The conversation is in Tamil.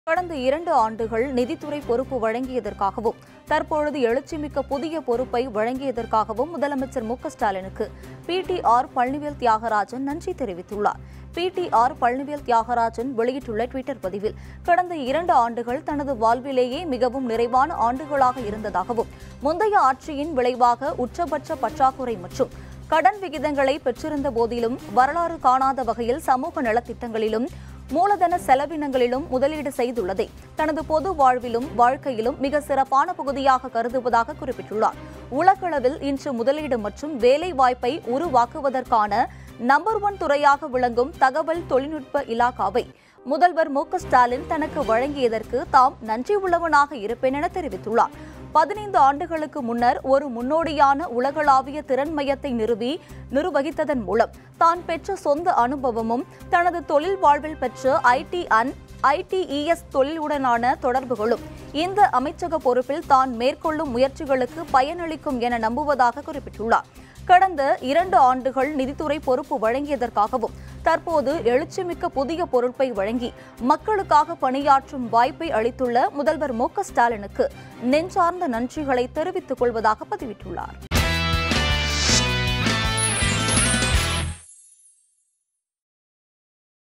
கடந்த இரண்டு ஆண்டுகள் நிதித்துறை பொறுப்பு வழங்கியதற்காகவும் தற்பொழுது எழுச்சிமிக்க புதிய பொறுப்பை வழங்கியதற்காகவும் முதலமைச்சர் மு க ஸ்டாலினுக்கு பிடிஆர் பழனிவேல் தியாகராஜன் நன்றி தெரிவித்துள்ளார் பிடிஆர் பழனிவேல் தியாகராஜன் வெளியிட்டுள்ள டுவிட்டர் பதிவில் கடந்த இரண்டு ஆண்டுகள் தனது வாழ்விலேயே மிகவும் நிறைவான ஆண்டுகளாக இருந்ததாகவும் முந்தைய ஆட்சியின் விளைவாக உச்சபட்ச பற்றாக்குறை மற்றும் கடன் விகிதங்களை பெற்றிருந்த போதிலும் வரலாறு காணாத வகையில் சமூக நலத்திட்டங்களிலும் மூலதன செலவினங்களிலும் முதலீடு செய்துள்ளதை தனது பொது வாழ்விலும் வாழ்க்கையிலும் மிக சிறப்பான பகுதியாக கருதுவதாக குறிப்பிட்டுள்ளார் உலகளவில் இன்று முதலீடு மற்றும் வேலை வாய்ப்பை உருவாக்குவதற்கான நம்பர் ஒன் துறையாக விளங்கும் தகவல் தொழில்நுட்ப இலாகாவை முதல்வர் மு க ஸ்டாலின் தனக்கு வழங்கியதற்கு தாம் நன்றி உள்ளவனாக இருப்பேன் என தெரிவித்துள்ளார் பதினைந்து ஆண்டுகளுக்கு முன்னர் ஒரு முன்னோடியான உலகளாவிய திறன் மையத்தை நிறுவி நிர்வகித்ததன் மூலம் தான் பெற்ற சொந்த அனுபவமும் தனது தொழில் வாழ்வில் பெற்ற ஐடி அண்ட் ஐடிஇஎஸ் தொழிலுடனான தொடர்புகளும் இந்த அமைச்சக பொறுப்பில் தான் மேற்கொள்ளும் முயற்சிகளுக்கு பயனளிக்கும் என நம்புவதாக குறிப்பிட்டுள்ளார் கடந்த இரண்டு ஆண்டுகள் நிதித்துறை பொறுப்பு வழங்கியதற்காகவும் தற்போது எழுச்சிமிக்க புதிய பொறுப்பை வழங்கி மக்களுக்காக பணியாற்றும் வாய்ப்பை அளித்துள்ள முதல்வர் மு க ஸ்டாலினுக்கு நெஞ்சார்ந்த நன்றிகளை தெரிவித்துக் கொள்வதாக பதிவிட்டுள்ளார்